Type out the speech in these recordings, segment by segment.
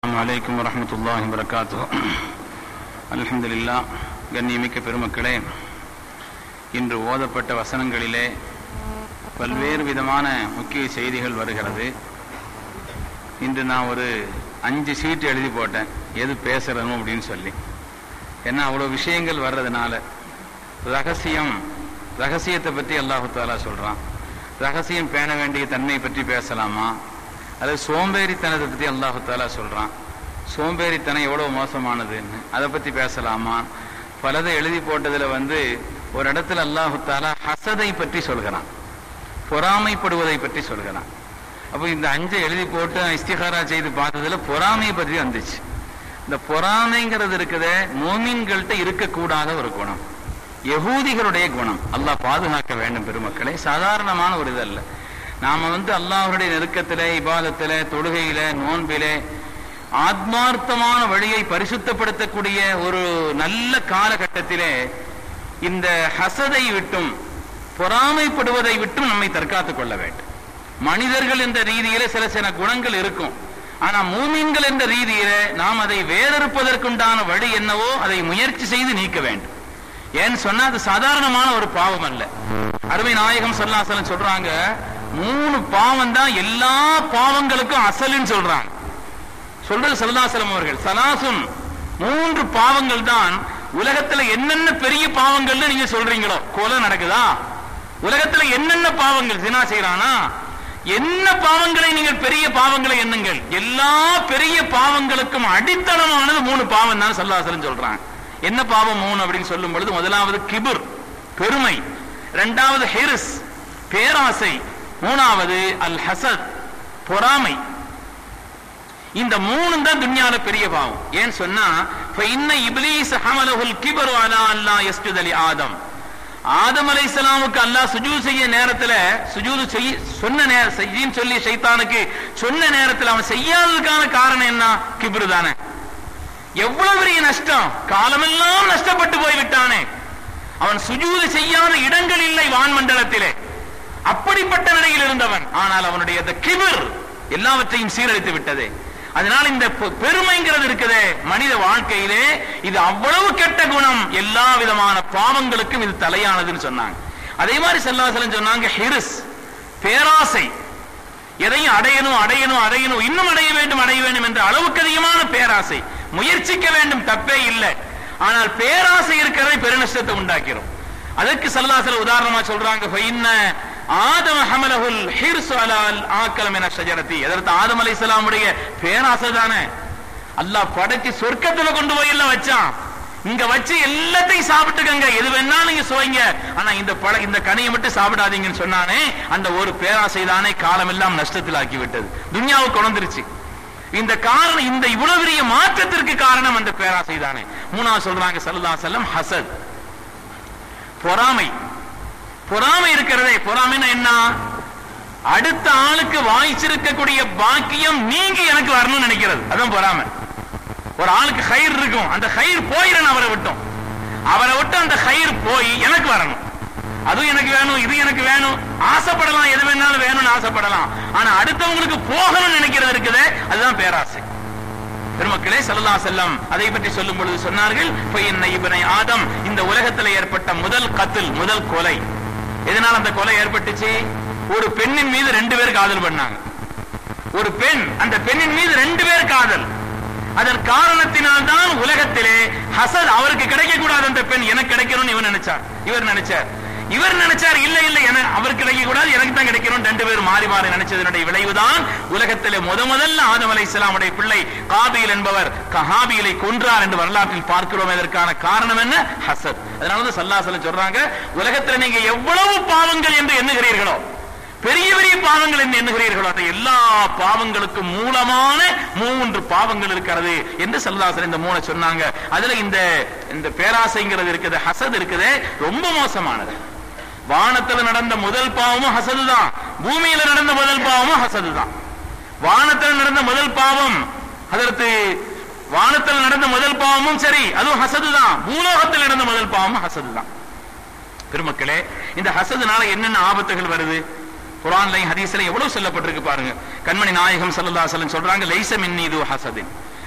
அஸ்ஸலாமு அலைக்கும் வரஹ்மத்துல்லாஹி வரகாத்து அல்ஹம்துலில்லா கண்ணியமிக்க பெருமக்களே இன்று ஓதப்பட்ட வசனங்களிலே பல்வேறு விதமான முக்கிய செய்திகள் வருகிறது இன்று நான் ஒரு அஞ்சு சீட்டு எழுதி போட்டேன் எது பேசுறணும் அப்படின்னு சொல்லி ஏன்னா அவ்வளோ விஷயங்கள் வர்றதுனால ரகசியம் ரகசியத்தை பற்றி அல்லாஹு தாலா சொல்றான் ரகசியம் பேண வேண்டிய தன்மை பற்றி பேசலாமா அது சோம்பேறித்தனத்தை பற்றி அல்லாஹு தாலா சொல்றான் சோம்பேறித்தனம் எவ்வளவு மோசமானதுன்னு அதை பற்றி பேசலாமா பலதை எழுதி போட்டதுல வந்து ஒரு இடத்துல அல்லாஹு தாலா ஹசதை பற்றி சொல்கிறான் பொறாமைப்படுவதை பற்றி சொல்கிறான் அப்போ இந்த அஞ்சை எழுதி போட்டு நான் இஸ்திகாரா செய்து பார்த்ததுல பொறாமையை பற்றி வந்துச்சு இந்த பொறாமைங்கிறது இருக்குதே மோமின்கள்ட்ட இருக்கக்கூடாத ஒரு குணம் யகூதிகளுடைய குணம் அல்லாஹ் பாதுகாக்க வேண்டும் பெருமக்களே சாதாரணமான ஒரு இதல்ல நாம வந்து அல்லாஹ்வுடைய நெருக்கத்திலே இபாதத்திலே தொழுகையிலே நோன்பிலே ஆத்மார்த்தமான வழியை பரிசுத்தப்படுத்தக்கூடிய ஒரு நல்ல காலகட்டத்திலே இந்த ஹசதை விட்டும் பொறாமைப்படுவதை விட்டும் நம்மை தற்காத்துக் கொள்ள வேண்டும் மனிதர்கள் என்ற ரீதியில சில சில குணங்கள் இருக்கும் ஆனா மூமின்கள் என்ற ரீதியில நாம் அதை வேறறுப்பதற்குண்டான வழி என்னவோ அதை முயற்சி செய்து நீக்க வேண்டும் ஏன்னு சொன்னா அது சாதாரணமான ஒரு பாவம் அல்ல அருமை நாயகம் சொல்லாசலம் சொல்றாங்க மூணு பாவம் தான் எல்லா பாவங்களுக்கும் அசலுன்னு சொல்றாங்க சொல்றது சல்லாசலம் அவர்கள் சலாசும் மூன்று பாவங்கள் தான் உலகத்துல என்னென்ன பெரிய பாவங்கள்னு நீங்க சொல்றீங்களோ கொலை நடக்குதா உலகத்துல என்னென்ன பாவங்கள் தினா செய்யறானா என்ன பாவங்களை நீங்கள் பெரிய பாவங்களை எண்ணுங்கள் எல்லா பெரிய பாவங்களுக்கும் அடித்தளமானது மூணு பாவம் தான் சல்லாசலம் சொல்றாங்க என்ன பாவம் மூணு அப்படின்னு சொல்லும் பொழுது முதலாவது கிபுர் பெருமை இரண்டாவது ஹெரிஸ் பேராசை மூணாவது அல் ஹசத் பொறாமை இந்த மூணு தான் துன்யால பெரிய பாவம் ஏன் சொன்னா இன்ன இப்லீஸ் ஹமலஹுல் கிபரு அலா அல்லா யஸ்ஜுத் ஆதம் ஆதம் அலைஹிஸ்ஸலாமுக்கு அல்லாஹ் சுஜூத் செய்ய நேரத்துல சுஜூது செய்ய சொன்ன நேரம் செய்யின்னு சொல்லி ஷைத்தானுக்கு சொன்ன நேரத்துல அவன் செய்யாததுக்கான காரணம் என்ன கிப்ரு தானே எவ்வளவு பெரிய நஷ்டம் காலமெல்லாம் நஷ்டப்பட்டு போய் விட்டானே அவன் சுஜூது செய்யாத இடங்கள் இல்லை வான்மண்டலத்திலே அப்படிப்பட்ட நிலையில் இருந்தவன் ஆனால் அவனுடைய அந்த கிபிர் எல்லாவற்றையும் சீரழித்து விட்டதே அதனால் இந்த பெருமைங்கிறது இருக்குதே மனித வாழ்க்கையிலே இது அவ்வளவு கெட்ட குணம் எல்லா விதமான பாவங்களுக்கும் இது தலையானதுன்னு சொன்னாங்க அதே மாதிரி செல்லாசலம் சொன்னாங்க ஹிரிஸ் பேராசை எதையும் அடையணும் அடையணும் அடையணும் இன்னும் அடைய வேண்டும் அடைய வேண்டும் என்ற அளவுக்கு அதிகமான பேராசை முயற்சிக்க வேண்டும் தப்பே இல்லை ஆனால் பேராசை இருக்கிறதை பெருநஷ்டத்தை உண்டாக்கிறோம் அதற்கு சல்லாசல உதாரணமா சொல்றாங்க ஆதம் ஹமலஹுல் ஹிர்சு அலால் ஆக்கலம் என ஷஜரத்தி எதற்கு ஆதம் அலைஹிஸ்ஸலாமுடைய பேராசை தானே அல்லாஹ் படைச்சு சொர்க்கத்துல கொண்டு போய் எல்லாம் வச்சான் இங்க வச்சு எல்லாத்தையும் சாப்பிட்டுக்கங்க எது வேணாலும் நீங்க சுவைங்க ஆனா இந்த பழ இந்த கனியை மட்டும் சாப்பிடாதீங்கன்னு சொன்னானே அந்த ஒரு பேராசை தானே காலம் எல்லாம் நஷ்டத்தில் ஆக்கி விட்டது துன்யாவுக்கு கொண்டிருச்சு இந்த காரணம் இந்த இவ்வளவு பெரிய மாற்றத்திற்கு காரணம் அந்த பேராசை தானே மூணாவது சொல்றாங்க சல்லா செல்லம் ஹசத் பொறாமை பொறாமை இருக்கிறதே பொறாமைன்னா என்ன அடுத்த ஆளுக்கு வாய்ச்சிருக்கக்கூடிய பாக்கியம் நீங்கி எனக்கு வரணும்னு நினைக்கிறது அதான் பொறாமை ஒரு ஆளுக்கு கயிறு இருக்கும் அந்த கயிறு போயிடணும் அவரை விட்டோம் அவரை விட்டு அந்த கயிறு போய் எனக்கு வரணும் அதுவும் எனக்கு வேணும் இது எனக்கு வேணும் ஆசைப்படலாம் எது வேணாலும் வேணும்னு ஆசைப்படலாம் ஆனா அடுத்தவங்களுக்கு போகணும்னு நினைக்கிறது இருக்குதே அதுதான் பேராசை பெருமக்களே சல்லா செல்லம் அதை பற்றி சொல்லும் பொழுது சொன்னார்கள் இவனை ஆதம் இந்த உலகத்தில் ஏற்பட்ட முதல் கத்தில் முதல் கொலை எதனால் அந்த கொலை ஏற்பட்டுச்சு ஒரு பெண்ணின் மீது ரெண்டு பேர் காதல் பண்ணாங்க ஒரு பெண் அந்த பெண்ணின் மீது ரெண்டு பேர் காதல் அதன் காரணத்தினால் தான் உலகத்திலே ஹசத் அவருக்கு கிடைக்க கூடாது அந்த பெண் எனக்கு கிடைக்கணும்னு இவர் நினைச்சார் இவர் நினைச்சார் இவர் நினைச்சார் இல்ல இல்ல என அவர் கிடைக்க கூடாது எனக்கு தான் கிடைக்கணும் ரெண்டு பேரும் மாறி மாறி நினைச்சதனுடைய விளைவுதான் உலகத்திலே முத முதல்ல ஆதம் அலை இஸ்லாமுடைய பிள்ளை காபில் என்பவர் கஹாபிலை கொன்றார் என்று வரலாற்றில் பார்க்கிறோம் இதற்கான காரணம் என்ன ஹசத் அதனாலதான் சல்லாசலம் சொல்றாங்க உலகத்துல நீங்க எவ்வளவு பாவங்கள் என்று எண்ணுகிறீர்களோ பெரிய பெரிய பாவங்கள் என்று எண்ணுகிறீர்களோ அந்த எல்லா பாவங்களுக்கும் மூலமான மூன்று பாவங்கள் இருக்கிறது என்று சல்லாசன் இந்த மூணை சொன்னாங்க அதுல இந்த இந்த பேராசைங்கிறது இருக்குது ஹசத் இருக்குது ரொம்ப மோசமானது வானத்துல நடந்த முதல் பாவமும் ஹசது தான் பூமியில நடந்த முதல் பாவமும் ஹசது தான் வானத்தில் நடந்த முதல் பாவம் அதற்கு வானத்தில் நடந்த முதல் பாவமும் சரி அதுவும் ஹசது தான் பூலோகத்தில் நடந்த முதல் பாவமும் ஹசது தான் பெருமக்களே இந்த ஹசதுனால என்னென்ன ஆபத்துகள் வருது குரான்லையும் ஹதீஸ்லையும் எவ்வளவு சொல்லப்பட்டிருக்கு பாருங்க கண்மணி நாயகம் ஸல்லல்லாஹு அலைஹி வஸல்லம் சொல்றாங்க லைஸ மின்னி இது ஹசதின்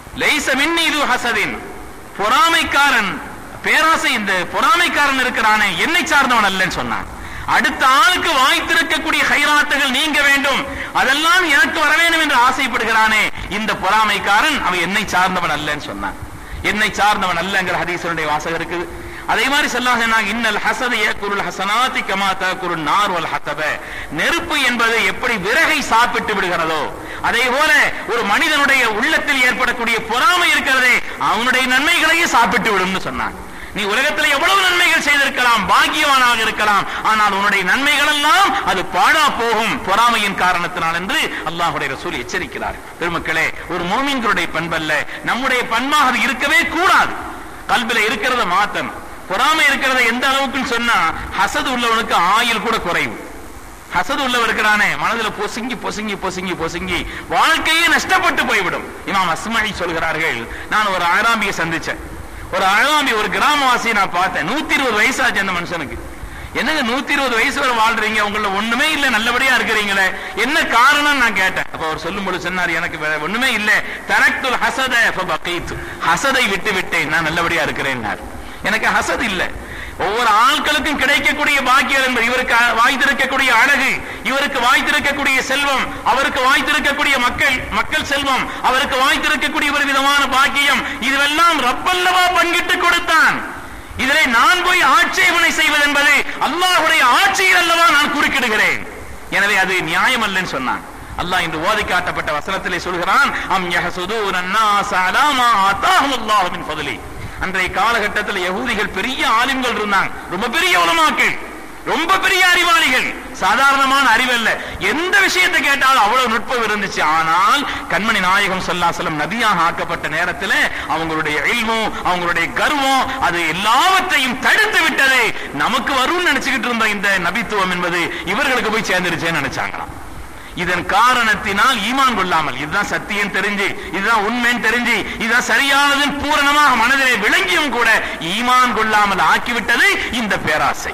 லைச மின்னி இது ஹசதின் பொறாமைக்காரன் பேராசை இந்த பொறாமைக்காரன் இருக்கிறானே என்னை சார்ந்தவன் அல்லன்னு சொன்னான் அடுத்த ஆளுக்கு வாய்த்திருக்கக்கூடிய ஹைராத்துகள் நீங்க வேண்டும் அதெல்லாம் எனக்கு வர வேண்டும் என்று ஆசைப்படுகிறானே இந்த பொறாமைக்காரன் அவன் என்னை சார்ந்தவன் அல்லன்னு சொன்னான் என்னை சார்ந்தவன் அல்லங்கிற ஹதீசனுடைய வாசகம் இருக்குது அதே மாதிரி சொல்லாங்க இன்னல் ஹசத ஏக்குருள் ஹசனாதி கமா தகுருள் நார் வல் ஹசப நெருப்பு என்பது எப்படி விறகை சாப்பிட்டு விடுகிறதோ அதே போல ஒரு மனிதனுடைய உள்ளத்தில் ஏற்படக்கூடிய பொறாமை இருக்கிறதே அவனுடைய நன்மைகளையே சாப்பிட்டு விடும்னு சொன்னான் நீ உலகத்தில் எவ்வளவு நன்மைகள் செய்திருக்கலாம் பாக்கியவானாக இருக்கலாம் ஆனால் உன்னுடைய நன்மைகள் எல்லாம் அது பாழா போகும் பொறாமையின் காரணத்தினால் என்று அல்லாஹுடைய ரசூல் எச்சரிக்கிறார் பெருமக்களே ஒரு மோமின்களுடைய பண்பல்ல நம்முடைய பண்பாக அது இருக்கவே கூடாது கல்வில இருக்கிறத மாத்தணும் பொறாமை இருக்கிறத எந்த அளவுக்குன்னு சொன்னா ஹசது உள்ளவனுக்கு ஆயுள் கூட குறைவு ஹசது உள்ளவர் இருக்கிறானே மனதில் பொசுங்கி பொசுங்கி பொசுங்கி பொசுங்கி வாழ்க்கையே நஷ்டப்பட்டு போய்விடும் இமாம் அஸ்மாயி சொல்கிறார்கள் நான் ஒரு ஆராம்பியை சந்திச்சேன் ஒரு அழகாம்பி ஒரு கிராமவாசியை நான் பார்த்தேன் நூத்தி இருபது வயசாச்சு அந்த மனுஷனுக்கு என்னங்க நூத்தி இருபது வயசு வரை வாழ்றீங்க உங்கள ஒண்ணுமே இல்ல நல்லபடியா இருக்கிறீங்களே என்ன காரணம் நான் கேட்டேன் அப்ப அவர் சொல்லும் பொழுது சொன்னார் எனக்கு வேற ஒண்ணுமே இல்ல தரக்துல் ஹசத ஃபபகீத் ஹசதை விட்டு விட்டேன் நான் நல்லபடியா இருக்கிறேன்னார் எனக்கு ஹசத் இல்ல ஒவ்வொரு ஆட்களுக்கும் கிடைக்கக்கூடிய பாக்கியம் என்பது இவருக்கு வாய்த்திருக்கக்கூடிய அழகு இவருக்கு வாய்த்திருக்கக்கூடிய செல்வம் அவருக்கு வாய்த்திருக்கக்கூடிய மக்கள் மக்கள் செல்வம் அவருக்கு வாய்த்திருக்கக்கூடிய ஒரு விதமான பாக்கியம் இதுவெல்லாம் ரப்பல்லவா பங்கிட்டு கொடுத்தான் இதிலே நான் போய் ஆட்சேபனை செய்வது என்பது அல்லாஹுடைய ஆட்சியில் அல்லவா நான் குறுக்கிடுகிறேன் எனவே அது நியாயம் அல்லன்னு சொன்னான் அல்லாஹ் இன்று ஓதி காட்டப்பட்ட வசனத்திலே சொல்கிறான் அம் யஹசுதூன الناس على ما آتاهم الله من فضله அன்றைய காலகட்டத்தில் யகூதிகள் பெரிய ஆலிம்கள் இருந்தாங்க ரொம்ப பெரிய உலமாக்கள் ரொம்ப பெரிய அறிவாளிகள் சாதாரணமான அறிவல்ல எந்த விஷயத்தை கேட்டாலும் அவ்வளவு நுட்பம் இருந்துச்சு ஆனால் கண்மணி நாயகம் சொல்லாசலம் நபியாக ஆக்கப்பட்ட நேரத்தில் அவங்களுடைய இல்மும் அவங்களுடைய கர்வம் அது எல்லாவற்றையும் தடுத்து விட்டது நமக்கு வரும்னு நினைச்சுக்கிட்டு இருந்த இந்த நபித்துவம் என்பது இவர்களுக்கு போய் சேர்ந்துருச்சேன்னு நினைச்சாங்களாம் இதன் காரணத்தினால் ஈமான் கொள்ளாமல் இதுதான் சத்தியம் தெரிஞ்சு இதுதான் உண்மைன்னு தெரிஞ்சு இதுதான் சரியானதுன்னு பூரணமாக மனதிலே விளங்கியும் கூட ஈமான் கொள்ளாமல் ஆக்கிவிட்டது இந்த பேராசை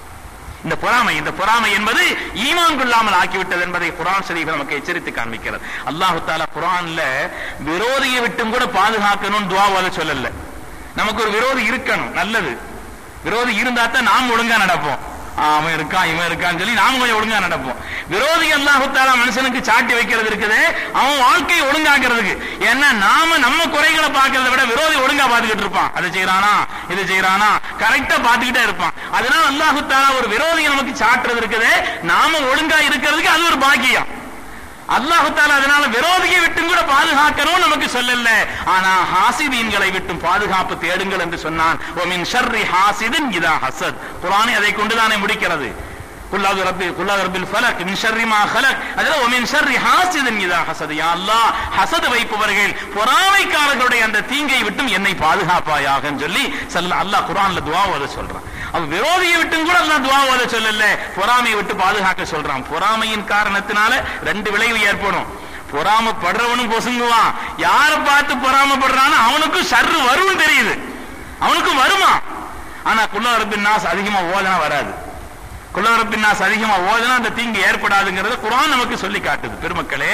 இந்த பொறாமை இந்த பொறாமை என்பது ஈமான் கொள்ளாமல் ஆக்கிவிட்டது என்பதை குரான் ஷரீஃப் நமக்கு எச்சரித்து காண்பிக்கிறது அல்லாஹு தாலா குரான்ல விரோதியை விட்டும் கூட பாதுகாக்கணும்னு துவாவால சொல்லல நமக்கு ஒரு விரோதி இருக்கணும் நல்லது விரோதி இருந்தா தான் நாம் ஒழுங்கா நடப்போம் அவன் இருக்கான் இவன் இருக்கான்னு சொல்லி நாம கொஞ்சம் ஒழுங்கா நடப்போம் விரோதி அல்லாஹு தாலா மனுஷனுக்கு சாட்டி வைக்கிறது இருக்குது அவன் வாழ்க்கையை ஒழுங்காக்குறதுக்கு ஏன்னா நாம நம்ம குறைகளை பார்க்கறத விட விரோதி ஒழுங்கா பார்த்துக்கிட்டு இருப்பான் அதை செய்யறானா இது செய்யறானா கரெக்டா பார்த்துக்கிட்டே இருப்பான் அதனால அல்லாஹு தாலா ஒரு விரோதியை நமக்கு சாட்டுறது இருக்குது நாம ஒழுங்கா இருக்கிறதுக்கு அது ஒரு பாக்கியம் அல்லாஹு தாலா அதனால விரோதியை விட்டும் கூட பாதுகாக்கணும் நமக்கு சொல்லல ஆனா ஹாசிதீன்களை விட்டும் பாதுகாப்பு தேடுங்கள் என்று சொன்னான் ஒமின் ஷர்ரி ஹாசிதின் இதா ஹசத் குரானை அதை கொண்டுதானே முடிக்கிறது குல்லாது ரப்பி குல்லாது ரப்பில் ஃபலக் மின் ஷர்ரி மா ஹலக் அதுல ஒமின் ஷர்ரி ஹாசிதின் இதா ஹசத் யா அல்லாஹ் ஹசத் வைப்பவர்கள் பொறாமைக்காரர்களுடைய அந்த தீங்கை விட்டும் என்னை பாதுகாப்பாயாக சொல்லி சல்ல அல்லாஹ் குரான்ல துவா ஓத சொல்றான் அவ விரோதியை விட்டும் கூட அல்லாஹ் துவா ஓத சொல்லல பொறாமையை விட்டு பாதுகாக்க சொல்றான் பொறாமையின் காரணத்தினால ரெண்டு விளைவு ஏற்படும் பொறாமப்படுறவனும் பொசுங்குவான் யார பார்த்து பொறாமப்படுறானோ அவனுக்கும் சர்ரு வரும்னு தெரியுது அவனுக்கும் வருமா ஆனா குல்லரப்பின் நாஸ் அதிகமா ஓதனா வராது குல்லரப்பின் நாஸ் அதிகமா ஓதனா அந்த தீங்கு ஏற்படாதுங்கிறத குரான் நமக்கு சொல்லி காட்டுது பெருமக்களே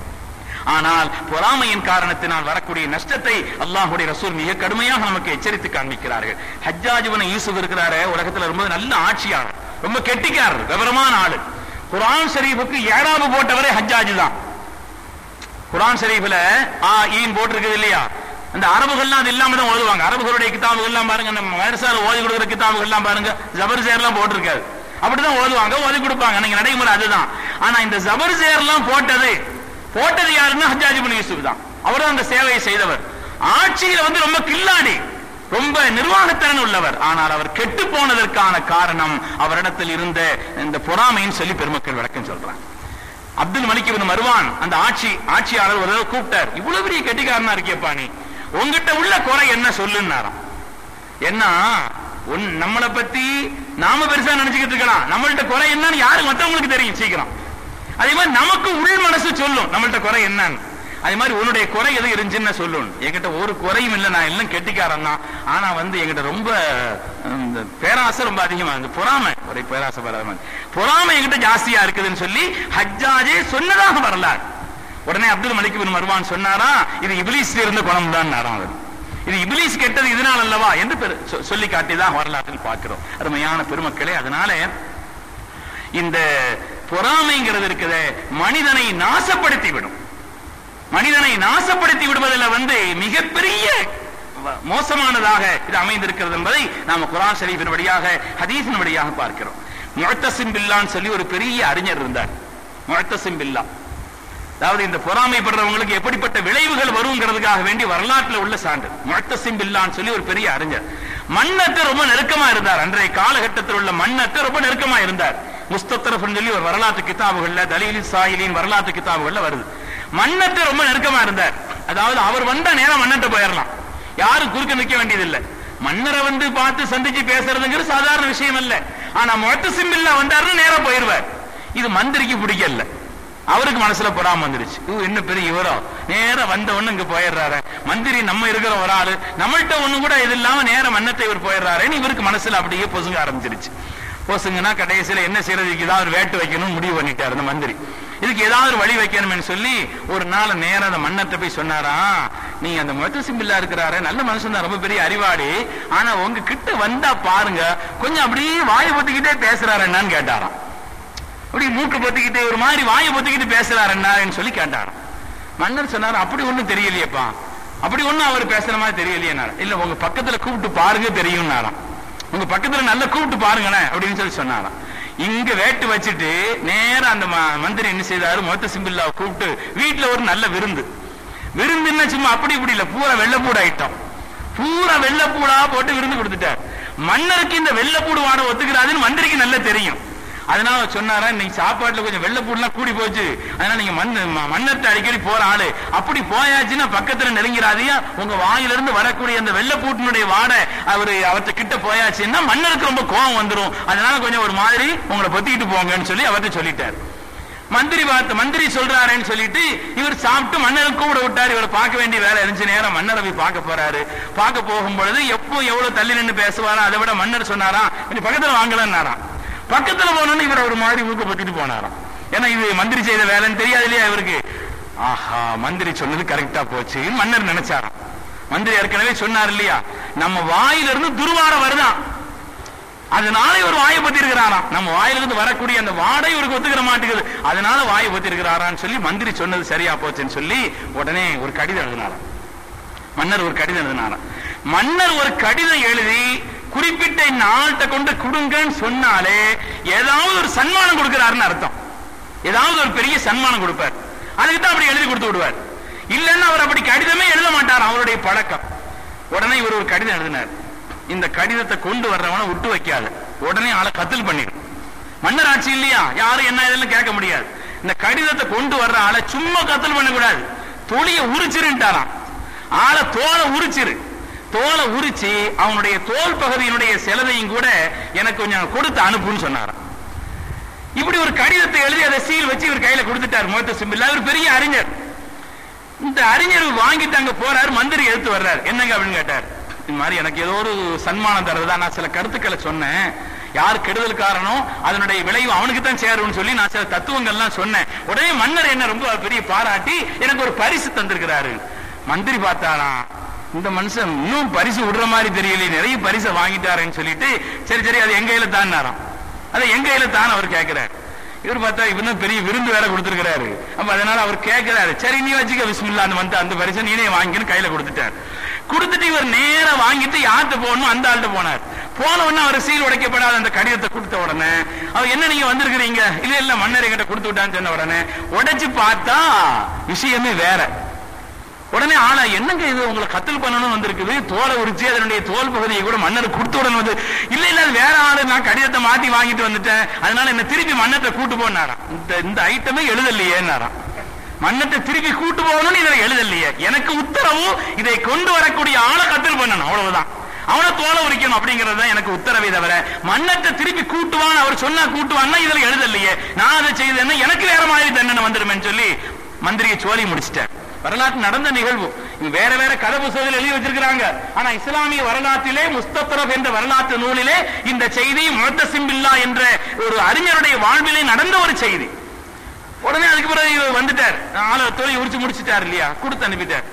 ஆனால் பொறாமையின் காரணத்தினால் வரக்கூடிய நஷ்டத்தை அல்லாஹுடைய ரசூல் மிக கடுமையாக நமக்கு எச்சரித்து காண்பிக்கிறார்கள் ஹஜ்ஜாஜுவன யூசுப் இருக்கிறாரு உலகத்துல ரொம்ப நல்ல ஆட்சியாளர் ரொம்ப கெட்டிக்காரர் விவரமான ஆளு குரான் ஷரீஃபுக்கு ஏழாவது போட்டவரே ஹஜ்ஜாஜ் தான் குரான் ஷரீஃப்ல ஆ ஈன் போட்டிருக்குது இல்லையா அந்த அரபுகள்லாம் அது இல்லாம தான் ஓதுவாங்க அரபுகளுடைய கிதாபுகள் எல்லாம் பாருங்க அந்த மதரசால ஓதி கொடுக்குற கிதாபுகள் எல்லாம் பாருங்க ஜபர் சேர்லாம் போட்டிருக்காது அப்படிதான் ஓதுவாங்க ஓதி கொடுப்பாங்க நீங்க நடைமுறை அதுதான் ஆனா இந்த ஜபர் சேர்லாம் போட்டது போட்டது யாருன்னா ஹஜ்ஜாஜ் பின் யூசுப் தான் அவரும் அந்த சேவையை செய்தவர் ஆட்சியில வந்து ரொம்ப கில்லாடி ரொம்ப நிர்வாகத்திறன் உள்ளவர் ஆனால் அவர் கெட்டு போனதற்கான காரணம் அவரிடத்தில் இருந்த இந்த பொறாமைன்னு சொல்லி பெருமக்கள் விளக்கம் சொல்றாங்க அப்துல் மலிக் இப்னு மருவான் அந்த ஆட்சி ஆட்சியாளர் ஒரு தடவை கூப்பிட்டார் இவ்வளவு பெரிய கெட்டிக்காரனா இருக்கியப்பா நீ உங்ககிட்ட உள்ள குறை என்ன சொல்லுன்னாராம் என்ன உன் நம்மளை பத்தி நாம பெருசா நினைச்சுக்கிட்டு இருக்கலாம் நம்மள்ட்ட குறை என்னன்னு யாரு மத்தவங்களுக்கு தெரியும் சீக்கிரம் அதே மாதிரி நமக்கு உள் மனசு சொல்லும் நம்மள்ட்ட குறை என்னன்னு அதே மாதிரி உன்னுடைய குறை எது இருந்துச்சுன்னு சொல்லணும் என்கிட்ட ஒரு குறையும் இல்லை நான் எல்லாம் கெட்டிக்காரன் தான் ஆனா வந்து என்கிட்ட ரொம்ப இந்த பேராசை ரொம்ப அதிகமா இருந்து பொறாமை ஒரே பேராசை வராம பொறாமை என்கிட்ட ஜாஸ்தியா இருக்குதுன்னு சொல்லி ஹஜ்ஜாஜே சொன்னதாக வரலாறு உடனே அப்துல் மலிக் பின் மர்வான் சொன்னாரா இது இபிலிஸ்ல இருந்த குணம் தான் அவர் இது இபிலிஸ் கெட்டது இதனால் அல்லவா என்று பெரு- சொ- சொல்லி காட்டிதான் வரலாற்றில் பார்க்கிறோம் அருமையான பெருமக்களே அதனால இந்த பொறாமைங்கிறது இருக்குது மனிதனை நாசப்படுத்தி விடும் மனிதனை நாசப்படுத்தி விடுவதில் வந்து மிகப்பெரிய வ- மோசமானதாக இது அமைந்திருக்கிறது என்பதை நாம குரான் ஷரீஃபின் வழியாக ஹதீஸின் வழியாக பார்க்கிறோம் முழத்தசிம் பில்லான்னு சொல்லி ஒரு பெரிய அறிஞர் இருந்தார் முழத்தசிம் பில்லா அதாவது இந்த பொறாமைப்படுறவங்களுக்கு எப்படிப்பட்ட விளைவுகள் வருங்கிறதுக்காக வேண்டி வரலாற்றுல உள்ள சான்று முழத்தசிம் பில்லான்னு சொல்லி ஒரு பெரிய அறிஞர் மன்னத்தை ரொம்ப நெருக்கமா இருந்தார் அன்றைய காலகட்டத்தில் உள்ள மன்னத்தை ரொம்ப நெருக்கமா இருந்தார் முஸ்தத்தரஃப்னு சொல்லி ஒரு வரலாற்று கிதாபுகள்ல தலீலி சாயிலின் வரலாற்று கிதாபுகள்ல வருது மன்னத்தை ரொம்ப நெருக்கமா இருந்தார் அதாவது அவர் வந்தா நேரம் மன்னத்தை போயிடலாம் யாரும் குறுக்க நிக்க வேண்டியதில்லை மன்னரை வந்து பார்த்து சந்திச்சு பேசுறதுங்கிறது சாதாரண விஷயம் இல்ல ஆனா மொத்த சிம்பிள்ல வந்தாருன்னு நேரம் போயிருவார் இது மந்திரிக்கு பிடிக்கல அவருக்கு மனசுல பொறாம வந்துருச்சு இவ என்ன பெரிய இவரோ நேரா வந்த ஒண்ணு இங்க போயிடுறாரு மந்திரி நம்ம இருக்கிற ஒரு ஆளு நம்மள்ட்ட ஒண்ணு கூட இது இல்லாம நேர மன்னத்தை இவர் போயிடுறாருன்னு இவருக்கு மனசுல அப்படியே பொசுங்க ஆரம்பிச்சிருச்சு பொசுங்கன்னா கடைசியில என்ன செய்யறதுக்கு ஏதாவது ஒரு வேட்டு வைக்கணும் முடிவு பண்ணிட்டாரு அந்த மந்திரி இதுக்கு ஏதாவது ஒரு வழி வைக்கணும்னு சொல்லி ஒரு நாள் நேரம் அந்த மன்னத்தை போய் சொன்னாரா நீ அந்த முழத்து சிம்பிள்ளா இருக்கிறாரு நல்ல மனுஷன் தான் ரொம்ப பெரிய அறிவாளி ஆனா உங்க கிட்ட வந்தா பாருங்க கொஞ்சம் அப்படியே வாயை பொத்திக்கிட்டே பேசுறாரு என்னன்னு கேட்டாராம் அப்படி மூக்கு பொத்திக்கிட்டு ஒரு மாதிரி வாயை பொத்திக்கிட்டு பேசுறாரு என்னன்னு சொல்லி கேட்டாராம் மன்னர் சொன்னாரு அப்படி ஒண்ணும் தெரியலையேப்பா அப்படி ஒண்ணும் அவர் பேசுற மாதிரி தெரியலையே இல்ல உங்க பக்கத்துல கூப்பிட்டு பாருங்க தெரியும்னாராம் உங்க பக்கத்துல நல்லா கூப்பிட்டு பாருங்களேன் அப்படின்னு சொல்லி சொன்னாராம் இங்க வேட்டு வச்சுட்டு நேரா அந்த ம- மந்திரி என்ன செய்தாரு மொத்த சிம்பிள்ளாவை கூப்பிட்டு வீட்டுல ஒரு நல்ல விருந்து விருந்துன்னா சும்மா அப்படி இப்படி இல்ல பூரா வெள்ளப்பூடு ஐட்டம் பூரா வெள்ளப்பூடா போட்டு விருந்து கொடுத்துட்டார் மன்னருக்கு இந்த வெள்ளப்பூடு வாட ஒத்துக்கிறாதுன்னு மந்திரிக்கு நல்லா தெரியும் அதனால சொன்னாரா இன்னைக்கு சாப்பாட்டுல கொஞ்சம் வெள்ளப்பூடுலாம் கூடி போச்சு அதனால நீங்க மண் ம- மன்னர்ட்ட அடிக்கடி போற ஆளு அப்படி போயாச்சுன்னா பக்கத்துல நெருங்கிறாதியா உங்க வாயிலிருந்து வரக்கூடிய அந்த வெள்ளப்பூட்டினுடைய வாடை அவரு அவர்ட்ட கிட்ட போயாச்சுன்னா மன்னருக்கு ரொம்ப கோபம் வந்துரும் அதனால கொஞ்சம் ஒரு மாதிரி உங்களை பொத்திக்கிட்டு போங்கன்னு சொல்லி அவர்ட்ட சொல்லிட்டார் மந்திரி பார்த்து மந்திரி சொல்றாருன்னு சொல்லிட்டு இவர் சாப்பிட்டு மன்னரை கூப்பிட விட்டாரு இவரை பார்க்க வேண்டிய வேலை இருந்துச்சு நேரம் மன்னரை போய் பார்க்க போறாரு பார்க்க போகும் பொழுது எப்போ எவ்வளவு தள்ளி நின்று பேசுவாரா அதை விட மன்னர் சொன்னாராம் கொஞ்சம் பக்கத்துல வாங்கலன்னாராம் பக்கத்துல போனோன்னு இவர் ஒரு மாதிரி ஊக்கப்பட்டுட்டு போனாராம் ஏன்னா இது மந்திரி செய்த வேலைன்னு தெரியாது இல்லையா இவருக்கு ஆஹா மந்திரி சொன்னது கரெக்டா போச்சு மன்னர் நினைச்சாராம் மந்திரி ஏற்கனவே சொன்னார் இல்லையா நம்ம வாயிலிருந்து துர்வாரம் வருதான் அதனால இவர் வாயை பத்தி இருக்கிறாராம் நம்ம வாயிலிருந்து வரக்கூடிய அந்த வாடை இவருக்கு ஒத்துக்கிற மாட்டேங்குது அதனால வாயை பத்தி இருக்கிறாரான்னு சொல்லி மந்திரி சொன்னது சரியா போச்சுன்னு சொல்லி உடனே ஒரு கடிதம் எழுதினாராம் மன்னர் ஒரு கடிதம் எழுதினாராம் மன்னர் ஒரு கடிதம் எழுதி குறிப்பிட்ட இந்த ஆள்கிட்ட கொண்டு கொடுங்கன்னு சொன்னாலே ஏதாவது ஒரு சன்மானம் கொடுக்கிறாருன்னு அர்த்தம் ஏதாவது ஒரு பெரிய சன்மானம் கொடுப்பார் அதுக்கு தான் அப்படி எழுதி கொடுத்து விடுவார் இல்லைன்னா அவர் அப்படி கடிதமே எழுத மாட்டார் அவருடைய பழக்கம் உடனே இவர் ஒரு கடிதம் எழுதினார் இந்த கடிதத்தை கொண்டு வர்றவனை விட்டு வைக்காது உடனே ஆளை கத்தல் பண்ணிடும் மன்னர் ஆட்சி இல்லையா யாரும் என்ன இதெல்லாம் கேட்க முடியாது இந்த கடிதத்தை கொண்டு வர்ற ஆளை சும்மா கத்தல் பண்ணக்கூடாது தொழிய உரிச்சிருட்டாராம் ஆளை தோலை உரிச்சிரு தோலை உரிச்சு அவனுடைய தோல் பகுதியினுடைய செலவையும் கூட எனக்கு கொஞ்சம் கொடுத்து அனுப்புன்னு சொன்னாராம் இப்படி ஒரு கடிதத்தை எழுதி அதை சீல் வச்சு இவர் கையில கொடுத்துட்டார் மோத்த சிம்பிள் அவர் பெரிய அறிஞர் இந்த அறிஞர் வாங்கிட்டு அங்க போறாரு மந்திரி எடுத்து வர்றாரு என்னங்க அப்படின்னு கேட்டார் இந்த மாதிரி எனக்கு ஏதோ ஒரு சன்மானம் தரதா நான் சில கருத்துக்களை சொன்னேன் யார் கெடுதல் காரணம் அதனுடைய விளைவு அவனுக்கு தான் சேரும்னு சொல்லி நான் சில தத்துவங்கள்லாம் சொன்னேன் உடனே மன்னர் என்ன ரொம்ப பெரிய பாராட்டி எனக்கு ஒரு பரிசு தந்திருக்கிறாரு மந்திரி பார்த்தாராம் இந்த மனுஷன் இன்னும் பரிசு விடுற மாதிரி தெரியல நிறைய பரிசை வாங்கிட்டாருன்னு சொல்லிட்டு சரி சரி அது எங்க கையில தான்னாராம் அதை எங்க கையில தான் அவர் கேட்கிறார் இவர் பார்த்தா இவர் தான் பெரிய விருந்து வேற கொடுத்திருக்கிறாரு அப்ப அதனால அவர் கேட்கிறாரு சரி நீ வச்சுக்க விஸ்மில்லா அந்த வந்து அந்த பரிசை நீனே வாங்கின்னு கையில கொடுத்துட்டார் கொடுத்துட்டு இவர் நேரா வாங்கிட்டு யார்கிட்ட போகணும் அந்த ஆள்கிட்ட போனார் போன உடனே அவர் சீல் உடைக்கப்படாத அந்த கடிதத்தை கொடுத்த உடனே அவர் என்ன நீங்க வந்திருக்கிறீங்க இல்ல இல்ல மன்னர் என்கிட்ட கொடுத்து விட்டான்னு சொன்ன உடனே உடைச்சு பார்த்தா விஷயமே வேற உடனே ஆளா என்னங்க இது உங்களை கத்தல் பண்ணணும் வந்திருக்குது தோலை உரிச்சு அதனுடைய தோல் பகுதியை கூட மன்னர் கொடுத்து விடணும் வந்து இல்ல இல்ல அது வேற ஆளு நான் கடிதத்தை மாத்தி வாங்கிட்டு வந்துட்டேன் அதனால என்ன திருப்பி மன்னத்தை கூட்டு போனாராம் இந்த இந்த ஐட்டமே எழுதலையேன்னாராம் மன்னத்தை திருப்பி கூட்டு போகணும்னு இதை எழுதலையே எனக்கு உத்தரவு இதை கொண்டு வரக்கூடிய ஆளை கத்தல் பண்ணணும் அவ்வளவுதான் அவனை தோலை உரிக்கணும் அப்படிங்கிறது தான் எனக்கு உத்தரவை தவிர மன்னத்தை திருப்பி கூட்டுவான் அவர் சொன்னா கூட்டுவான்னா இதுல எழுதலையே நான் அதை செய்தேன்னா எனக்கு வேற மாதிரி தண்டனை வந்துருமேன்னு சொல்லி மந்திரியை சோழி முடிச்சிட்டேன் வரலாற்று நடந்த நிகழ்வு இங்க வேற வேற கதை புத்தகத்தில் எழுதி வச்சிருக்கிறாங்க ஆனா இஸ்லாமிய வரலாற்றிலே முஸ்தபரப் என்ற வரலாற்று நூலிலே இந்த செய்தி முழத்தசிம்பில்லா என்ற ஒரு அறிஞருடைய வாழ்விலே நடந்த ஒரு செய்தி உடனே அதுக்கு பிறகு இவர் வந்துட்டார் ஆளை தோலை உரிச்சு முடிச்சிட்டார் இல்லையா கொடுத்து அனுப்பிட்டார்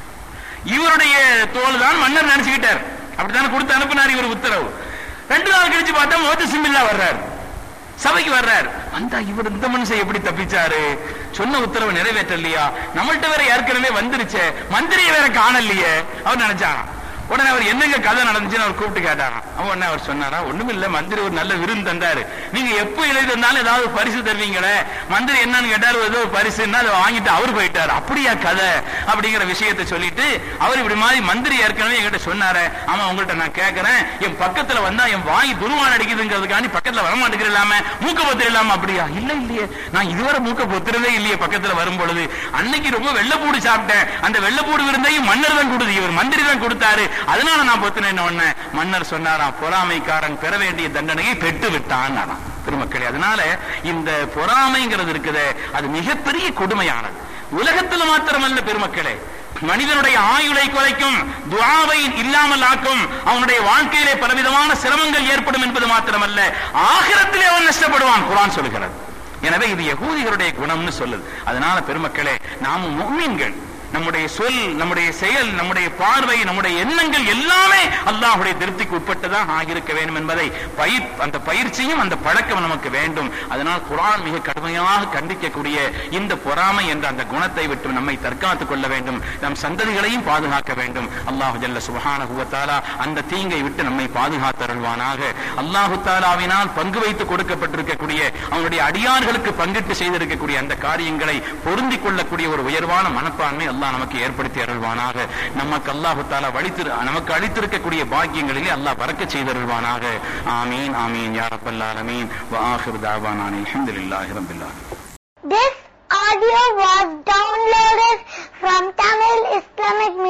இவருடைய தோல் தான் மன்னர் நினைச்சுக்கிட்டார் அப்படித்தானே கொடுத்து அனுப்பினார் இவர் உத்தரவு ரெண்டு நாள் கழிச்சு பார்த்தா மோத்த சிம்பிள்ளா வர்றார் சபைக்கு வர்றார் வந்தா இவர் இந்த மனுஷன் எப்படி தப்பிச்சாரு சொன்ன உத்தரவு நிறைவேற்றலையா நம்மள்ட்ட வேற ஏற்கனவே வந்துருச்சே மந்திரியை வேற காணலையே அவர் நினைச்சாராம் உடனே அவர் என்னங்க கதை நடந்துச்சுன்னு அவர் கூப்பிட்டு கேட்டாராம் அவன் உடனே அவர் சொன்னாரா ஒண்ணுமில்ல மந்திரி ஒரு நல்ல விருந்து தந்தாரு நீங்க எப்ப எழுதி தந்தாலும் ஏதாவது பரிசு தருவீங்களே மந்திரி என்னன்னு கேட்டாரு ஏதோ ஒரு பரிசுன்னா அதை வாங்கிட்டு அவர் போயிட்டாரு அப்படியா கதை அப்படிங்கிற விஷயத்தை சொல்லிட்டு அவர் இப்படி மாதிரி மந்திரி ஏற்கனவே என்கிட்ட சொன்னாரு ஆமா உங்கள்ட்ட நான் கேட்கறேன் என் பக்கத்துல வந்தா என் வாய் துருவான் அடிக்குதுங்கிறதுக்காண்டி பக்கத்துல வரமாட்டேங்கிற இல்லாம மூக்க பொத்திர இல்லாம அப்படியா இல்ல இல்லையே நான் இதுவரை மூக்க பொத்துறதே இல்லையே பக்கத்துல வரும் பொழுது அன்னைக்கு ரொம்ப வெள்ளப்பூடு சாப்பிட்டேன் அந்த வெள்ளப்பூடு விருந்தையும் மன்னர் தான் கொடுது இவர் மந்திரி தான் கொடுத்தாரு அதனால நான் பொத்துனேன் உடனே மன்னர் சொன்னாராம் பொறாமைக்காரன் பெற வேண்டிய தண்டனையை பெற்று விட்டான் பெருமக்களே அதனால இந்த பொறாமைங்கிறது இருக்குதே அது மிகப்பெரிய கொடுமையானது உலகத்துல மாத்திரமல்ல பெருமக்களே மனிதனுடைய ஆயுளை குறைக்கும் துவாவை இல்லாமல் ஆக்கும் அவனுடைய வாழ்க்கையிலே பலவிதமான சிரமங்கள் ஏற்படும் என்பது மாத்திரமல்ல ஆகிரத்திலே அவன் நஷ்டப்படுவான் குரான் சொல்லுகிறது எனவே இது யகூதிகளுடைய குணம்னு சொல்லுது அதனால பெருமக்களே நாம முக்மீன்கள் நம்முடைய சொல் நம்முடைய செயல் நம்முடைய பார்வை நம்முடைய எண்ணங்கள் எல்லாமே அல்லாஹுடைய திருப்திக்கு உட்பட்டுதான் ஆகியிருக்க வேண்டும் என்பதை பயிர் அந்த பயிற்சியும் அந்த பழக்கம் நமக்கு வேண்டும் அதனால் குரான் மிக கடுமையாக கண்டிக்கக்கூடிய இந்த பொறாமை என்ற அந்த குணத்தை விட்டு நம்மை தற்காத்துக் கொள்ள வேண்டும் நம் சந்ததிகளையும் பாதுகாக்க வேண்டும் அல்லாஹு ஜல்ல சுபஹானஹு வ தஆலா அந்த தீங்கை விட்டு நம்மை பாதுகாத்தருள்வானாக அல்லாஹு தாலாவினால் பங்கு வைத்து கொடுக்கப்பட்டிருக்கக்கூடிய அவனுடைய அடியார்களுக்கு பங்கிட்டு செய்திருக்கக்கூடிய அந்த காரியங்களை பொருந்திக் கொள்ளக்கூடிய ஒரு உயர்வான மனப்பான்மை அல்லாஹ் நமக்கு ஏற்படுத்தி அருள்வானாக நமக்கு அல்லாஹு தாலா வழித்திரு நமக்கு அளித்திருக்கக்கூடிய பாக்கியங்களிலே அல்லாஹ் பறக்க செய்தருள்வானாக ஆமீன் ஆமீன் யா ரப்பல் ஆலமீன் வ ஆகிரு தாவானா அல்ஹம்துலில்லாஹி ரப்பில் ஆலமீன் This audio was downloaded from TamilIslamicMedia.com.